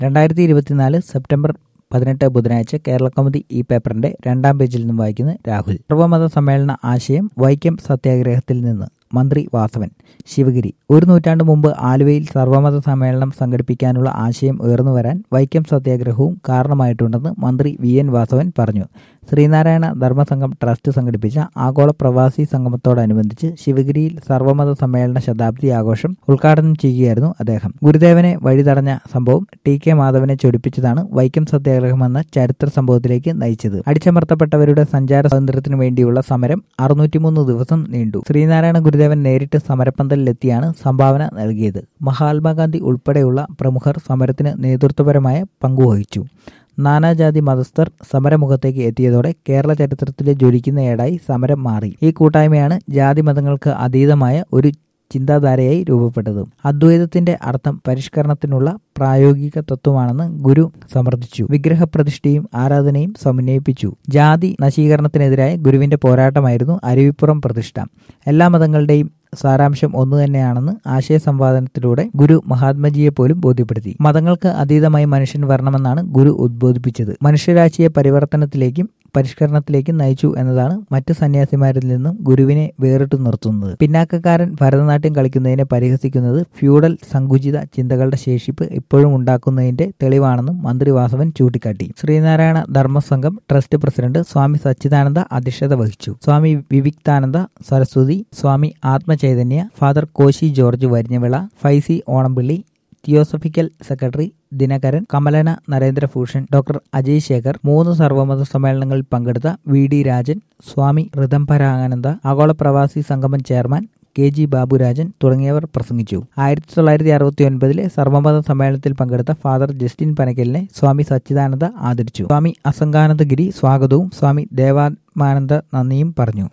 രണ്ടായിരത്തി ഇരുപത്തിനാല് സെപ്റ്റംബർ പതിനെട്ട് ബുധനാഴ്ച കേരള കൗമുദി ഈ പേപ്പറിന്റെ രണ്ടാം പേജിൽ നിന്നും വായിക്കുന്നത് രാഹുൽ സർവമത സമ്മേളന ആശയം വൈക്കം സത്യാഗ്രഹത്തിൽ നിന്ന് മന്ത്രി വാസവൻ ശിവഗിരി ഒരു നൂറ്റാണ്ട് മുമ്പ് ആലുവയിൽ സർവമത സമ്മേളനം സംഘടിപ്പിക്കാനുള്ള ആശയം ഉയർന്നു വരാൻ വൈക്കം സത്യാഗ്രഹവും കാരണമായിട്ടുണ്ടെന്ന് മന്ത്രി വി എൻ വാസവൻ പറഞ്ഞു ശ്രീനാരായണ ധർമ്മസംഘം ട്രസ്റ്റ് സംഘടിപ്പിച്ച ആഗോള പ്രവാസി സംഗമത്തോടനുബന്ധിച്ച് ശിവഗിരിയിൽ സർവമത സമ്മേളന ശതാബ്ദി ആഘോഷം ഉദ്ഘാടനം ചെയ്യുകയായിരുന്നു അദ്ദേഹം ഗുരുദേവനെ വഴിതടഞ്ഞ സംഭവം ടി കെ മാധവനെ ചൊടിപ്പിച്ചതാണ് വൈക്കം സത്യാഗ്രഹമെന്ന ചരിത്ര സംഭവത്തിലേക്ക് നയിച്ചത് അടിച്ചമർത്തപ്പെട്ടവരുടെ സഞ്ചാര സ്വാതന്ത്ര്യത്തിനു വേണ്ടിയുള്ള സമരം അറുന്നൂറ്റിമൂന്ന് ദിവസം നീണ്ടു ശ്രീനാരായണ ഗുരുദേവൻ നേരിട്ട് സമരപ്പന്തലിലെത്തിയാണ് സംഭാവന നൽകിയത് മഹാത്മാഗാന്ധി ഉൾപ്പെടെയുള്ള പ്രമുഖർ സമരത്തിന് നേതൃത്വപരമായ പങ്കുവഹിച്ചു നാനാജാതി മതസ്ഥർ സമരമുഖത്തേക്ക് എത്തിയതോടെ കേരള ചരിത്രത്തിലെ ജ്വലിക്കുന്ന ഏടായി സമരം മാറി ഈ കൂട്ടായ്മയാണ് ജാതി മതങ്ങൾക്ക് അതീതമായ ഒരു ചിന്താധാരയായി രൂപപ്പെട്ടത് അദ്വൈതത്തിന്റെ അർത്ഥം പരിഷ്കരണത്തിനുള്ള പ്രായോഗിക തത്വമാണെന്ന് ഗുരു സമർത്ഥിച്ചു വിഗ്രഹപ്രതിഷ്ഠയും ആരാധനയും സമന്വയിപ്പിച്ചു ജാതി നശീകരണത്തിനെതിരായ ഗുരുവിന്റെ പോരാട്ടമായിരുന്നു അരുവിപ്പുറം പ്രതിഷ്ഠ എല്ലാ മതങ്ങളുടെയും സാരാംശം ഒന്നു തന്നെയാണെന്ന് ആശയ സംവാദനത്തിലൂടെ ഗുരു മഹാത്മജിയെ പോലും ബോധ്യപ്പെടുത്തി മതങ്ങൾക്ക് അതീതമായി മനുഷ്യൻ വരണമെന്നാണ് ഗുരു ഉദ്ബോധിപ്പിച്ചത് മനുഷ്യരാശിയെ പരിവർത്തനത്തിലേക്കും പരിഷ്കരണത്തിലേക്കും നയിച്ചു എന്നതാണ് മറ്റ് സന്യാസിമാരിൽ നിന്നും ഗുരുവിനെ വേറിട്ടു നിർത്തുന്നത് പിന്നാക്കക്കാരൻ ഭരതനാട്യം കളിക്കുന്നതിനെ പരിഹസിക്കുന്നത് ഫ്യൂഡൽ സങ്കുചിത ചിന്തകളുടെ ശേഷിപ്പ് ഇപ്പോഴും ഉണ്ടാക്കുന്നതിന്റെ തെളിവാണെന്നും മന്ത്രി വാസവൻ ചൂണ്ടിക്കാട്ടി ശ്രീനാരായണ ധർമ്മസംഘം ട്രസ്റ്റ് പ്രസിഡന്റ് സ്വാമി സച്ചിദാനന്ദ അധ്യക്ഷത വഹിച്ചു Swami Vivikthananda Saraswathi Swami Athmachaithanya Father Koshy George Varinjavila Faizy Onampilly theosophical secretary Dinakaran Kamalana Narendrabhushan doctor Ajay Shekhar മൂന്ന് സർവമത സമ്മേളനങ്ങളിൽ പങ്കെടുത്ത വി ഡി രാജൻ സ്വാമി ഋതംഭരാനന്ദ ആഗോള പ്രവാസി സംഗമം ചെയർമാൻ കെ ജി ബാബുരാജൻ തുടങ്ങിയവർ പ്രസംഗിച്ചു ആയിരത്തി തൊള്ളായിരത്തി അറുപത്തി ഒൻപതിലെ സർവമത സമ്മേളനത്തിൽ പങ്കെടുത്ത ഫാദർ ജസ്റ്റിൻ പനക്കലിനെ സ്വാമി സച്ചിദാനന്ദ ആദരിച്ചു സ്വാമി അസംഗാനന്ദഗിരി സ്വാഗതവും സ്വാമി ദേവാത്മാനന്ദ നന്ദിയും പറഞ്ഞു